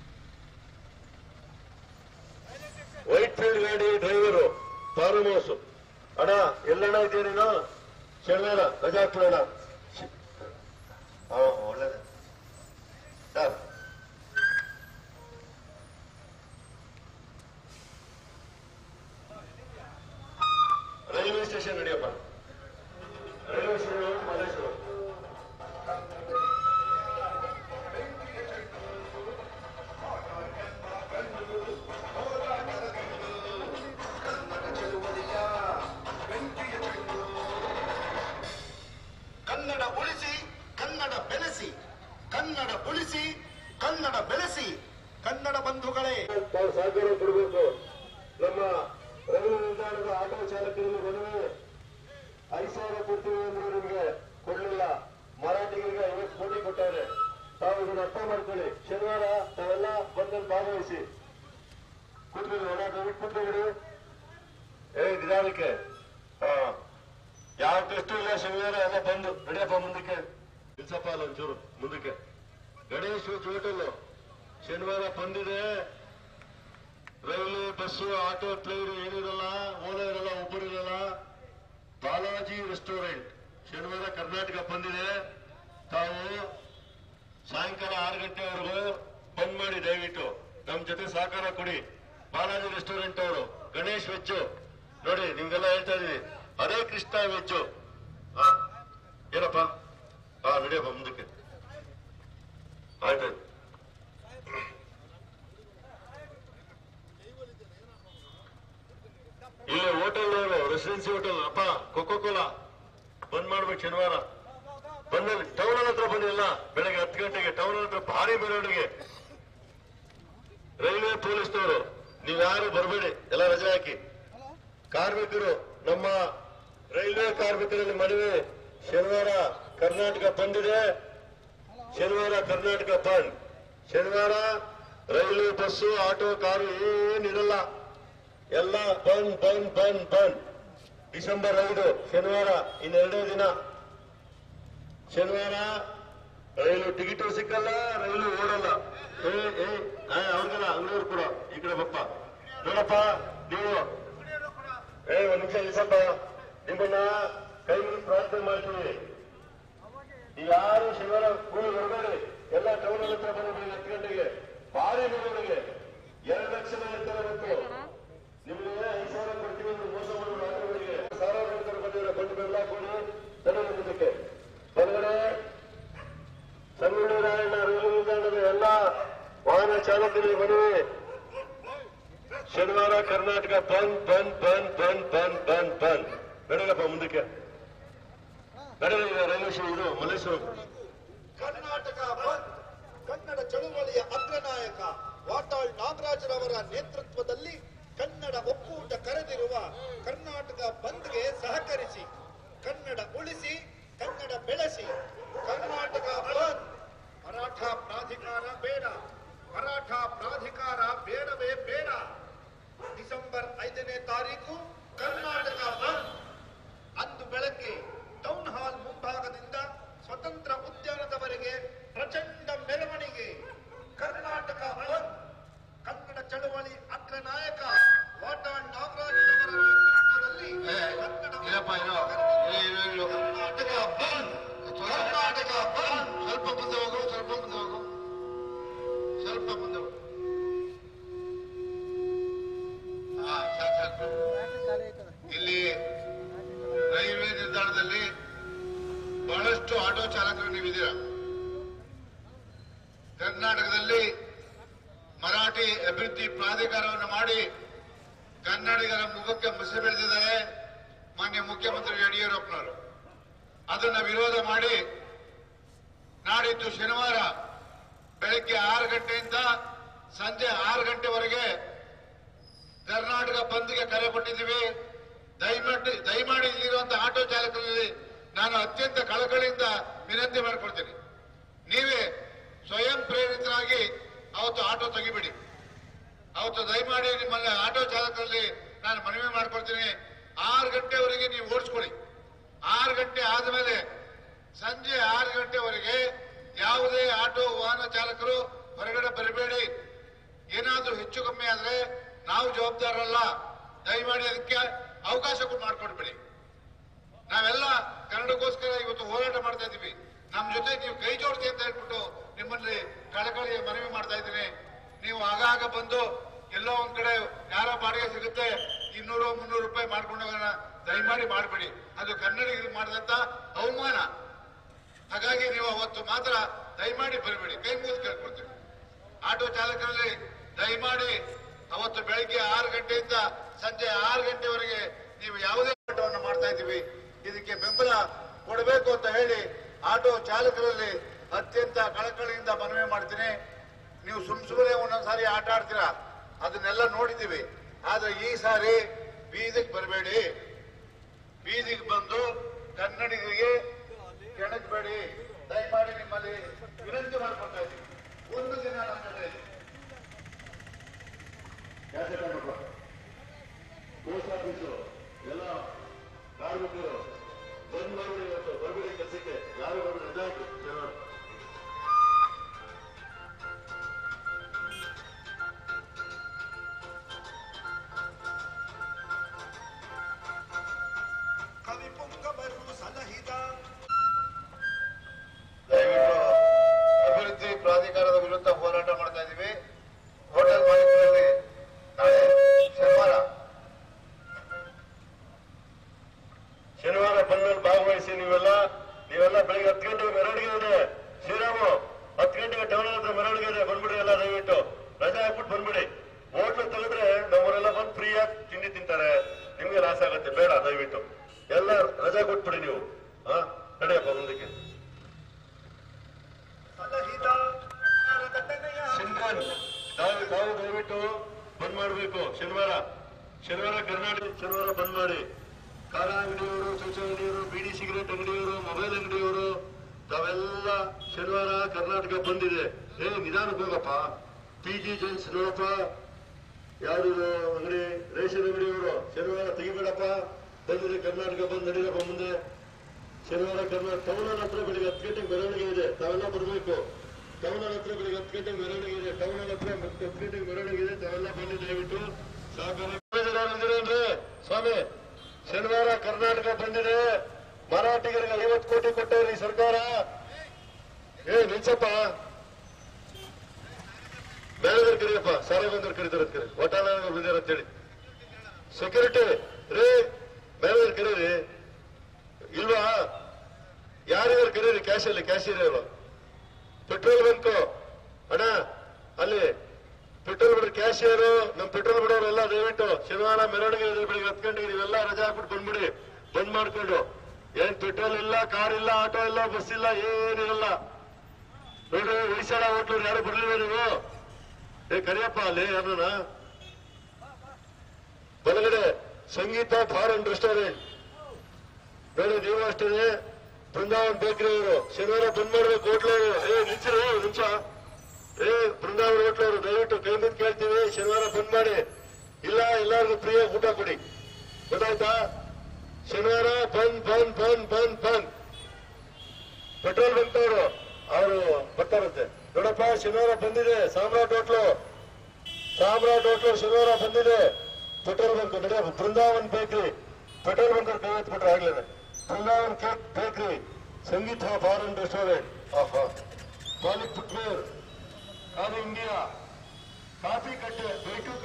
ವೈಟ್ ಫೀಲ್ಡ್ ಗಾಡಿ ಡ್ರೈವರು ಫಾರ್ಮ್ ಹೌಸ್ ಅಣ್ಣ ಎಲ್ಲಣ್ಣ ಇದೆಯಾ ನೀನು ಶನಿವಾರ ರಜಾ ಹಾಕ್ಬಿಡೋಣ ಹಾ ಒಳ್ಳೇದು ಸರ್ ರೈಲ್ವೆ ಸ್ಟೇಷನ್ ನಡಿಯಪ್ಪ ರೈಲ್ವೆ ಸ್ಟೇಷನ್ ಮಲ್ಲೇಶ್ವರ ಕನ್ನಡ ಉಳಿಸಿ ಕನ್ನಡ ಬೆಳೆಸಿ ಕನ್ನಡ ಉಳಿಸಿ ಕನ್ನಡ ಬೆಳೆಸಿ ಕನ್ನಡ ಬಂಧುಗಳೇ ತಾವು ಸಹಕಾರ ಕೊಡಬೇಕು ಕೂತ್ಕೊಳ್ಳಿ ಒಳ ದಯವಿಟ್ಟು ಕೂತ್ಕೊಳ್ಳಿ ಏ ನಿಧಾನಕ್ಕೆ ಹಾ ಯಾವ ಟೆಸ್ಟ್ ಇಲ್ಲ ಶನಿವಾರ ಎಲ್ಲ ಬಂದು ನಡಿಯಪ್ಪ ಮುಂದಕ್ಕೆ ನಿಲ್ಸಪ್ಪ ಅಲ್ಲ ಒಂಚೂರು ಮುಂದಕ್ಕೆ ಗಣೇಶ್ ಹೋಟೆಲ್ ಶನಿವಾರ ಬಂದಿದೆ ರೈಲು ಬಸ್ಸು ಆಟೋ ಟ್ರೈನ್ ಏನಿರಲ್ಲ ಓಲಾ ಇರಲ್ಲ ಒಬ್ಬರು ಇರಲ್ಲ ಬಾಲಾಜಿ ರೆಸ್ಟೋರೆಂಟ್ ಶನಿವಾರ ಕರ್ನಾಟಕ ಬಂದಿದೆ ತಾವು ಸಾಯಂಕಾಲ ಆರು ಗಂಟೆವರೆಗೂ ಬಂದ್ ಮಾಡಿ ದಯವಿಟ್ಟು ನಮ್ ಜೊತೆ ಸಹಕಾರ ಕೊಡಿ ಬಾಲಾಜಿ ರೆಸ್ಟೋರೆಂಟ್ ಅವರು ಗಣೇಶ್ ವೆಚ್ಚು ನೋಡಿ ನಿಮ್ಗೆಲ್ಲ ಹೇಳ್ತಾ ಇದೀವಿ ಅದೇ ಕೃಷ್ಣ ವೆಚ್ಚು ಹಾ ಏನಪ್ಪ ಹಾ ನಡಿಯಪ್ಪ ಮುಂದಕ್ಕೆ ಆಯ್ತು ಇಲ್ಲಿ ಹೋಟೆಲ್ ಅವರು ರೆಸಿಡೆನ್ಸಿ ಹೋಟೆಲ್ ಅಪ್ಪ ಕೊಕೋ ಕೋಲಾ ಬಂದ್ ಮಾಡ್ಬೇಕು ಶನಿವಾರ ಬಂದಲ್ಲಿ ಟೌನ್ ಹತ್ರ ಬಂದಿಲ್ಲ ಬೆಳಗ್ಗೆ ಹತ್ತು ಗಂಟೆಗೆ ಟೌನ್ ಹತ್ರ ಭಾರಿ ಮೆರವಣಿಗೆ ರೈಲ್ವೆ ಪೊಲೀಸ್ನವರು ನೀವ್ಯಾರು ಬರಬೇಡಿ ಎಲ್ಲ ರಜೆ ಹಾಕಿ ಕಾರ್ಮಿಕರು ನಮ್ಮ ರೈಲ್ವೆ ಕಾರ್ಮಿಕರಲ್ಲಿ ಮನವಿ ಶನಿವಾರ ಕರ್ನಾಟಕ ಬಂದಿದೆ ಶನಿವಾರ ಕರ್ನಾಟಕ ಬಂದ್ ಶನಿವಾರ ರೈಲು ಬಸ್ಸು ಆಟೋ ಕಾರು ಏನಿರಲ್ಲ ಎಲ್ಲ ಬಂದ್ ಬಂದ್ ಬಂದ್ ಬಂದ್ ಡಿಸೆಂಬರ್ ಐದು ಶನಿವಾರ ಇನ್ನೆರಡೇ ದಿನ ಶನಿವಾರ ರೈಲು ಟಿಕೆಟ್ ಸಿಕ್ಕಲ್ಲ ರೈಲು ಓಡಲ್ಲ ಏ ಏ ಆ, ಅವ್ರಿಗೆಲ್ಲ ಅಂಗಡಿಯವ್ರು ಕೂಡ ಈ ಕಡೆ ಬಪ್ಪ ನೋಡಪ್ಪ ನೀವು ಏ ಒಂದ್ ನಿಮಿಷ ನಿಲ್ಸಪ್ಪ ನಿಮ್ಮನ್ನ ಕೈ ಮುಗಿದು ಪ್ರಾರ್ಥನೆ ಮಾಡ್ತೀವಿ ನೀವು ಯಾರು ಶನಿವಾರ ಕೂಲಿ ಬರಬೇಡಿ ಎಲ್ಲ ಟೌನ್ ಹತ್ರ ಬಂದ್ಬಿಡಿ ಹತ್ತು ಗಂಟೆಗೆ ಭಾರಿ ಮೆರವಣಿಗೆ ಎರಡು ಲಕ್ಷದ ಇರ್ತಾರೆ ಮತ್ತು ನಿಮ್ಗೆ ಐದು ಸಾವಿರ ಕೊಡ್ತೀವಿ ಅಂತ ಮೋಸ ಮಾಡಿ ರಾತ್ರಿಗಳಿಗೆ ಸಾವಿರ ರೈತರು ಬಂದಿದ್ದಾರೆ ಬಂದು ಬೆಲ್ಲ ಕೊಡಿ ತಡೆ ಮುಂದಕ್ಕೆ ಹೊರಗಡೆ ಸಂಗೊಳ್ಳಿ ರಾಯಣ್ಣ ರೈಲು ನಿಲ್ದಾಣದ ಎಲ್ಲ ವಾಹನ ಚಾಲಕರಿಗೆ ಮನವಿ ಶನಿವಾರ ಕರ್ನಾಟಕ ಬಂದ್ ಬಂದ್ ಬಂದ್ ಬಂದ್ ಬಂದ್ ಬಂದ್ ಬಂದ್ ನಡೆಯಪ್ಪ ಮುಂದಕ್ಕೆ ನಡೆಯಲಿಲ್ಲ ರೈಲ್ವೆ ಸ್ಟೇಷನ್ ಇದು ಮಲ್ಲೇಶ್ವರಂ ಕರ್ನಾಟಕ ಬಂದ್ ಕನ್ನಡ ಚಳುವಳಿಯ ಅಗ್ರನಾಯಕ ವಾಟಾಳ್ ನಾಗರಾಜರವರ ನೇತೃತ್ವದಲ್ಲಿ ಕನ್ನಡ ಒಕ್ಕೂಟ ಕರೆದಿರುವ ಕರ್ನಾಟಕ ಬಂದ್ಗೆ ಸಹಕರಿಸಿ ಕನ್ನಡ ಉಳಿಸಿ ಕನ್ನಡ ಬೆಳೆಸಿ ಕರ್ನಾಟಕ ಬಂದ್ ಮರಾಠ ಪ್ರಾಧಿಕಾರ ಬೇಡ ಮರಾಠ ಪ್ರಾಧಿಕಾರ ಬೇಡವೇ ಬೇಡ ಡಿಸೆಂಬರ್ ಐದನೇ ತಾರೀಕು ಕರ್ನಾಟಕ ಬಂದ್ ಅಂದು ಬೆಳಗ್ಗೆ ಟೌನ್ ಹಾಲ್ ಮುಂಭಾಗದಿಂದ ಸ್ವತಂತ್ರ ಉದ್ಯಾನದವರೆಗೆ ಪ್ರಚಂಡ ಮೆರವಣಿಗೆ ಕರ್ನಾಟಕ ಬಂದ್ ಕನ್ನಡ ಚಳವಳಿ ಅಗ್ರ ನಾಯಕ ವಾಟಾಳ್ ನಾಗರಾಜರವರ ನೇತೃತ್ವದಲ್ಲಿ ಕನ್ನಡ ಇಲ್ಲಪ್ಪ, ಇರು. ಇರು, ಇರು, ಇರು. ಕರ್ನಾಟಕ ಬಂದ್ ಕರ್ನಾಟಕ ಬಂದ್ ಸ್ವಲ್ಪ ಮುಂದೆ ಹೋಗು ಸ್ವಲ್ಪ ಮುಂದೆ ಹೋಗು ಸ್ವಲ್ಪ ಮುಂದೆ ಹೋಗು ಹಾ ಸಾಕು ಸಾಕು ಇಲ್ಲಿ ರೈಲ್ವೆ ನಿಲ್ದಾಣದಲ್ಲಿ ಬಹಳಷ್ಟು ಆಟೋ ಚಾಲಕರು ನೀವಿದ್ದೀರಾ ಕರ್ನಾಟಕದಲ್ಲಿ ಮರಾಠಿ ಅಭಿವೃದ್ಧಿ ಪ್ರಾಧಿಕಾರವನ್ನು ಮಾಡಿ ಕನ್ನಡಿಗರ ಮುಖಕ್ಕೆ ಮಸಿ ಬೆಳೆದಿದ್ದಾರೆ ಮಾನ್ಯ ಮುಖ್ಯಮಂತ್ರಿ ಯಡಿಯೂರಪ್ಪನವರು ಅದನ್ನ ವಿರೋಧ ಮಾಡಿ ನಾಡಿದ್ದು ಶನಿವಾರ ಬೆಳಗ್ಗೆ ಆರು ಗಂಟೆಯಿಂದ ಸಂಜೆ ಆರು ಗಂಟೆವರೆಗೆ ಕರ್ನಾಟಕ ಬಂದ್ಗೆ ಕರೆ ಕೊಟ್ಟಿದ್ದೀವಿ ದಯಮಾಡಿ ದಯಮಾಡಿ ಇಲ್ಲಿರುವಂತಹ ಆಟೋ ಚಾಲಕರಲ್ಲಿ ನಾನು ಅತ್ಯಂತ ಕಳಕಳಿಯಿಂದ ವಿನಂತಿ ಮಾಡಿಕೊಡ್ತೀನಿ ನೀವೇ ಸ್ವಯಂ ಪ್ರೇರಿತರಾಗಿ ಅವತ್ತು ಆಟೋ ತೆಗಿಬಿಡಿ ಅವತ್ತು ದಯಮಾಡಿ ನಿಮ್ಮಲ್ಲಿ ಆಟೋ ಚಾಲಕರಲ್ಲಿ ನಾನು ಮನವಿ ಮಾಡ್ಕೊಳ್ತೀನಿ ಆರು ಗಂಟೆವರೆಗೆ ನೀವು ಓಡಿಸ್ಕೊಳ್ಳಿ ಆರು ಗಂಟೆ ಆದಮೇಲೆ ಸಂಜೆ ಆರು ಗಂಟೆವರೆಗೆ ಯಾವುದೇ ಆಟೋ ವಾಹನ ಚಾಲಕರು ಹೊರಗಡೆ ಬರಬೇಡಿ ಏನಾದ್ರೂ ಹೆಚ್ಚು ಕಮ್ಮಿ ಆದ್ರೆ ನಾವು ಜವಾಬ್ದಾರರಲ್ಲ ದಯಮಾಡಿ ಅದಕ್ಕೆ ಅವಕಾಶ ಕೊಟ್ಟು ಮಾಡ್ಕೊಡ್ಬೇಡಿ ನಾವೆಲ್ಲ ಕನ್ನಡಕ್ಕೋಸ್ಕರ ಇವತ್ತು ಹೋರಾಟ ಮಾಡ್ತಾ ಇದ್ದೀವಿ ನಮ್ ಜೊತೆ ನೀವು ಕೈ ಜೋಡಿಸಿ ಅಂತ ಹೇಳ್ಬಿಟ್ಟು ನಿಮ್ಮಲ್ಲಿ ಕಳಕಳಿಯ ಮನವಿ ಮಾಡ್ತಾ ಇದ್ದೀನಿ ನೀವು ಆಗಾಗ ಬಂದು ಎಲ್ಲೋ ಒಂದ್ ಕಡೆ ಯಾರೋ ಬಾಡಿಗೆ ಸಿಗುತ್ತೆ ಇನ್ನೂರು ಮುನ್ನೂರು ರೂಪಾಯಿ ಮಾಡ್ಕೊಂಡು ಹೋಗೋಣ ದಯಮಾಡಿ ಮಾಡಬೇಡಿ ಅದು ಕನ್ನಡಿಗರಿಗೆ ಮಾಡಿದಂತ ಅವಮಾನ ಹಾಗಾಗಿ ನೀವು ಅವತ್ತು ಮಾತ್ರ ದಯಮಾಡಿ ಬರಬೇಡಿ ಕೈ ಮುಗಿದು ಕೇಳ್ಕೊಳ್ತೀವಿ ಆಟೋ ಚಾಲಕರಲ್ಲಿ ದಯಮಾಡಿ ಅವತ್ತು ಬೆಳಿಗ್ಗೆ ಆರು ಗಂಟೆಯಿಂದ ಸಂಜೆ ಆರು ಗಂಟೆವರೆಗೆ ನೀವು ಯಾವುದೇ ಹೋರಾಟವನ್ನು ಮಾಡ್ತಾ ಇದ್ದೀವಿ ಇದಕ್ಕೆ ಬೆಂಬಲ ಕೊಡಬೇಕು ಅಂತ ಹೇಳಿ ಆಟೋ ಚಾಲಕರಲ್ಲಿ ಅತ್ಯಂತ ಕಳಕಳಿಯಿಂದ ಮನವಿ ಮಾಡ್ತೀನಿ ನೀವು ಸುಮ್ ಸುಮ್ಮನೆ ಒಂದೊಂದ್ ಸಾರಿ ಆಟ ಆಡ್ತೀರಾ ಅದನ್ನೆಲ್ಲ ನೋಡಿದ್ದೀವಿ ಆದ್ರೆ ಈ ಸಾರಿ ಬೀದಿಗೆ ಬರಬೇಡಿ ಬೀದಿಗೆ ಬಂದು ಕನ್ನಡಿಗರಿಗೆ ಕೆಣಕಬೇಡಿ ದಯಮಾಡಿ ನಿಮ್ಮಲ್ಲಿ ವಿನಂತಿ ಮಾಡ್ಕೊಳ್ತಾ ಇದ್ದೀವಿ ಒಂದು ದಿನ ನಮ್ಮ ಜೊತೆ ಇರಿ. ಶಾಸಕರು ಪೋಸ್ಟ್ ಆಫೀಸು ಎಲ್ಲ ಕಾರ್ಮಿಕರು ಬಂದ್ ಮಾಡಿ ಇವತ್ತು ಬರ್ಬಿಡಿ ಕೆಲಸಕ್ಕೆ ಯಾರು ಬಂದು ರಜಾ ಹಾಕಿ ಶನಿವಾರ. ಕವಿ ಪುಂಗವರು ಸಲಹಿದ ದಯವಿಟ್ಟು ಅಭಿವೃದ್ಧಿ ಪ್ರಾಧಿಕಾರದ ವಿರುದ್ಧ ಹೋರಾಟ ಮಾಡ್ತಾ ಇದೀವಿ ಹೋಟೆಲ್ ಮಾಲೀಕರಲ್ಲಿ ನಾಳೆ ಶನಿವಾರ ಶನಿವಾರ ಬಂದಲ್ಲಿ ಭಾಗವಹಿಸಿ ನೀವೆಲ್ಲ ನೀವೆಲ್ಲ ಬೆಳಿಗ್ಗೆ ಹತ್ತು ಗಂಟೆಗೆ ಮೆರವಣಿಗೆ ಇದೆ ಶ್ರೀರಾಮು ಹತ್ತು ಗಂಟೆಗೆ ಟೌನ್ ಹತ್ರ ಮೆರವಣಿಗೆ ಇದೆ ಬಂದ್ಬಿಡಿ ಎಲ್ಲ ದಯವಿಟ್ಟು ರಜೆ ಹಾಕ್ಬಿಟ್ಟು ಬಂದ್ಬಿಡಿ ಹೋಟ್ಲು ತೆಗೆದ್ರೆ ನಮ್ಮವರೆಲ್ಲ ಬಂದು ಫ್ರೀಯಾಗಿ ತಿಂಡಿ ತಿಂತಾರೆ ನಿಮ್ಗೆ ಲಾಸ್ ಆಗುತ್ತೆ ಬೇಡ ದಯವಿಟ್ಟು ಎಲ್ಲ ರಜೆ ಕೊಟ್ಬಿಡಿ ನೀವು ಹಾ ನಡೆಯಪ್ಪ ಮುಂದಕ್ಕೆ ಸಲಹಿದ ದಂಡನೆಯ ಸಿಂಧನ್ ತಾವು ತಾವು ದಯವಿಟ್ಟು ಬಂದ್ ಮಾಡಬೇಕು ಶನಿವಾರ ಶನಿವಾರ ಕರ್ನಾಟಕ ಶನಿವಾರ ಬಂದ್ ಮಾಡಿ ಖಾರ ಅಂಗಡಿಯವರು ಚುಚ್ಚು ಅಂಗಡಿಯವರು ಬಿಡಿ ಸಿಗರೇಟ್ ಅಂಗಡಿಯವರು ಮೊಬೈಲ್ ಅಂಗಡಿಯವರು ತಾವೆಲ್ಲ ಶನಿವಾರ ಕರ್ನಾಟಕ ಬಂದಿದೆ ಏ ನಿಧಾನಕ್ಕೆ ಹೋಗಪ್ಪ ಪಿ ಜಿ ಜೆನ್ಸ್ ನೋಡಪ್ಪ ಯಾರು ಅಂಗಡಿ ರೇಷನ್ ಅಂಗಡಿಯವರು ಶನಿವಾರ ತೆಗಿಬೇಡಪ್ಪ ಬಂದಿದೆ ಕರ್ನಾಟಕ ಬಂದ್ ನಡೀರಪ್ಪ ಮುಂದೆ ಶನಿವಾರ ಕರ್ನಾಟಕ ಟೌನ್ ಹತ್ರ ಬೆಳಿಗ್ಗೆ ಹತ್ತು ಗಂಟೆಗೆ ಮೆರವಣಿಗೆ ಇದೆ ತಾವೆಲ್ಲ ಬರಬೇಕು ಟೌನ್ ಹತ್ರ ಬೆಳಿಗ್ಗೆ ಹತ್ತು ಗಂಟೆಗೆ ಮೆರವಣಿಗೆ ಇದೆ ಟೌನ್ ಹತ್ರ ಮತ್ತೆ ಹತ್ತು ಗಂಟೆಗೆ ಮೆರವಣಿಗೆ ಇದೆ ತಾವೆಲ್ಲ ಬನ್ನಿ ದಯವಿಟ್ಟು ಸಾಕಾದ್ರೆ ಸ್ವಾಮಿ ಶನಿವಾರ ಕರ್ನಾಟಕ ಬಂದಿದೆ ಮರಾಠಿಗರಿಗೆ ಐವತ್ತು ಕೋಟಿ ಕೊಟ್ಟವ್ರಿ ಸರ್ಕಾರ ಏ ನಿಲ್ಸಪ್ಪ ಮ್ಯಾನೇಜರ್ ಕರಿಯಪ್ಪ ಸಾಲ ಬಂದರು ಕರೀತಾರೆ ಅಂತ ಕರಿ ಒಟ್ಟಾಲ ಬಂದಿರ ಅಂತೇಳಿ ಸೆಕ್ಯೂರಿಟಿ ರೀ ಮ್ಯಾನೇಜರ್ ಕರೀರಿ ಇಲ್ವಾ ಯಾರಿಗಾರು ಕರೀರಿ ಕ್ಯಾಶ್ ಅಲ್ಲಿ ಕ್ಯಾಶಿಯರ್ ಅಲ್ವಾ ಪೆಟ್ರೋಲ್ ಬಂಕು ಅಣ್ಣ ಅಲ್ಲಿ ಪೆಟ್ರೋಲ್ ಬಿಡ್ರಿ ಕ್ಯಾಶಿಯರು ನಮ್ ಪೆಟ್ರೋಲ್ ಬಿಡೋರೆಲ್ಲ ದಯವಿಟ್ಟು ಶನಿವಾರ ಮೆರವಣಿಗೆ ಇದೆ ಬೆಳಿಗ್ಗೆ ಹತ್ತು ಗಂಟೆಗೆ ನೀವೆಲ್ಲ ರಜೆ ಹಾಕ್ಬಿಟ್ಟು ಬಂದ್ಬಿಡಿ ಬಂದ್ ಮಾಡ್ಕೊಂಡು ಏನ್ ಪೆಟ್ರೋಲ್ ಇಲ್ಲ ಕಾರ್ ಇಲ್ಲ ಆಟೋ ಇಲ್ಲ ಬಸ್ ಇಲ್ಲ ಏನಿರಲ್ಲ ನೋಡ್ರಿ ಹೊಯ್ಸಳ ಹೋಟ್ಲು ಯಾರು ಬರ್ಲಿಲ್ಲ ನೀವು ಏ ಕರಿಯಪ್ಪ ಅಲ್ಲಿ ಯಾರನ್ನ ಬಲಗಡೆ ಸಂಗೀತ ಬಾರ್ ಅಂಡ್ ರೆಸ್ಟೋರೆಂಟ್ ನೋಡಿ ನೀವು ಅಷ್ಟೇ ಬೃಂದಾವನ್ ಬೇಕ್ರಿ ಅವರು ಶನಿವಾರ ಬಂದ್ ಮಾಡ್ಬೇಕು ಹೋಟ್ಲವರು ಏ ನಿಲ್ಸಿರಿ ನಿಮಿಷ ಏ ಬೃಂದಾವನ್ ಹೋಟ್ಲವರು ದಯವಿಟ್ಟು ಕೈ ಮುಂದೆ ಕೇಳ್ತೀವಿ ಶನಿವಾರ ಬಂದ್ ಮಾಡಿ ಇಲ್ಲ ಎಲ್ಲರಿಗೂ ಫ್ರೀಯಾಗಿ ಊಟ ಕೊಡಿ ಗೊತ್ತಾಯ್ತಾ ಶನಿವಾರ ಬಂದ್ ಬಂದ್ ಬಂದ್ ಬಂದ್ ಬಂದ್ ಪೆಟ್ರೋಲ್ ಬಂಕ್ನವರು ಅವರು ಬರ್ತಾರಂತೆ ನೋಡಪ್ಪ ಶನಿವಾರ ಬಂದಿದೆ ಸಾಮ್ರಾಟ್ ಹೋಟ್ಲು ಸಾಮ್ರಾಟ್ ಹೋಟ್ಲು ಶನಿವಾರ ಬಂದಿದೆ ಪೆಟ್ರೋಲ್ ಬಂಕ್ ನಡೆಯ ಬೃಂದಾವನ್ ಬೇಕ್ರಿ ಪೆಟ್ರೋಲ್ ಬಂಕ್ ಕೈ ಎತ್ಬಿಟ್ರೆ ಆಗ್ಲೇನೆ ಬೃಂದಾವನ್ ಕೇಕ್ ಬೇಕ್ರಿ ಸಂಗೀತ ಬಾರ್ ಅಂಡ್ ರೆಸ್ಟೋರೆಂಟ್ ಆಹಾ ಮಾಲಿಕ್ ಫುಟ್ವೇರ್ ಕಾಲಿ ಇಂಡಿಯಾ ಕಾಫಿ ಕಟ್ಟೆ ಬೇಟು